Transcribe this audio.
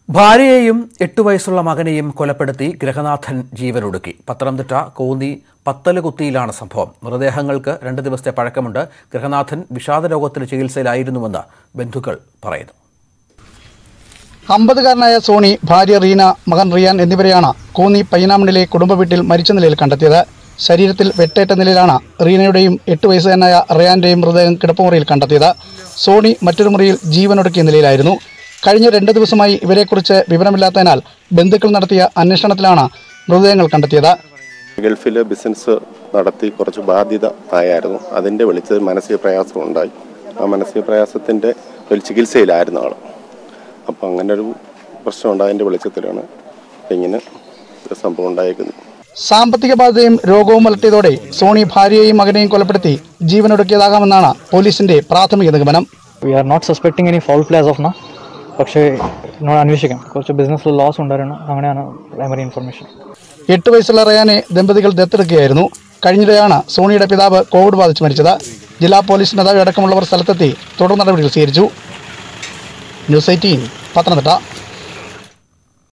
ഭാര്യയെയും എട്ടു വയസ്സുള്ള മകനെയും കൊലപ്പെടുത്തി ഗ്രഹനാഥൻ ജീവനൊടുക്കി പത്തനംതിട്ട കോന്നി പത്തലുകുത്തിയിലാണ് സംഭവം മൃതദേഹങ്ങൾക്ക് രണ്ട് ദിവസത്തെ പഴക്കമുണ്ട് ഗ്രഹനാഥൻ വിഷാദരോഗത്തിന് ചികിത്സയിലായിരുന്നുവെന്ന് ബന്ധുക്കൾ പറയുന്നു അമ്പതുകാരനായ സോണി ഭാര്യ റീന മകൻ റിയാൻ എന്നിവരെയാണ് കോന്നി പയ്യനാമണിലെ കുടുംബ വീട്ടിൽ മരിച്ച നിലയിൽ കണ്ടെത്തിയത് ശരീരത്തിൽ വെട്ടേറ്റ നിലയിലാണ് റീനയുടെയും എട്ട് വയസ്സുകാരനായ റിയാന്റെയും മൃതദേഹം കിടപ്പുമുറിയിൽ കണ്ടെത്തിയത് സോണി മറ്റൊരു മുറിയിൽ ജീവനൊടുക്കിയ നിലയിലായിരുന്നു കഴിഞ്ഞ രണ്ട് ദിവസമായി ഇവരെക്കുറിച്ച് വിവരമില്ലാത്തതിനാൽ ബന്ധുക്കൾ നടത്തിയ അന്വേഷണത്തിലാണ് മൃതദേഹങ്ങൾ കണ്ടെത്തിയത് ഗൾഫിൽ ബിസിനസ് നടത്തി കുറച്ച് ബാധ്യത ആയായിരുന്നു അതിൻ്റെ വെളിച്ചത്തിൽ മാനസിക പ്രയാസം ഉണ്ടായി ആ മാനസിക പ്രയാസത്തിൻ്റെ ഒരു ചികിത്സയിലായിരുന്നു ആൾ അപ്പോൾ അങ്ങനെ ഒരു പ്രശ്നം ഉണ്ടായതിൻ്റെ വെളിച്ചത്തിലാണ് ഇങ്ങനെ ഒരു സംഭവം ഉണ്ടായേക്കുന്നത് സാമ്പത്തിക ബാധ്യതയും രോഗവും അലട്ടിയതോടെ സോണി ഭാര്യയെയും മകനെയും കൊലപ്പെടുത്തി ജീവനൊടുക്കിയതാകാമെന്നാണ് പോലീസിന്റെ പ്രാഥമിക നിഗമനം we are not suspecting any foul play as of now പക്ഷേ എന്നോട് അന്വേഷിക്കാം കുറച്ച് ബിസിനസ്സിൽ ലോസ് ഉണ്ടായിരുന്നു അങ്ങനെയാണ് പ്രൈമറി ഇൻഫർമേഷൻ എട്ട് വയസ്സുള്ള റയാനെ ദമ്പതികൾ ദത്തെടുക്കുകയായിരുന്നു കഴിഞ്ഞിടെയാണ് സോണിയുടെ പിതാവ് കോവിഡ് ബാധിച്ച് മരിച്ചത് ജില്ലാ പോലീസ് മേധാവി അടക്കമുള്ളവർ സ്ഥലത്തെത്തി തുടർ നടപടികൾ സ്വീകരിച്ചു ന്യൂസ് എയ്റ്റീൻ പത്തനംതിട്ട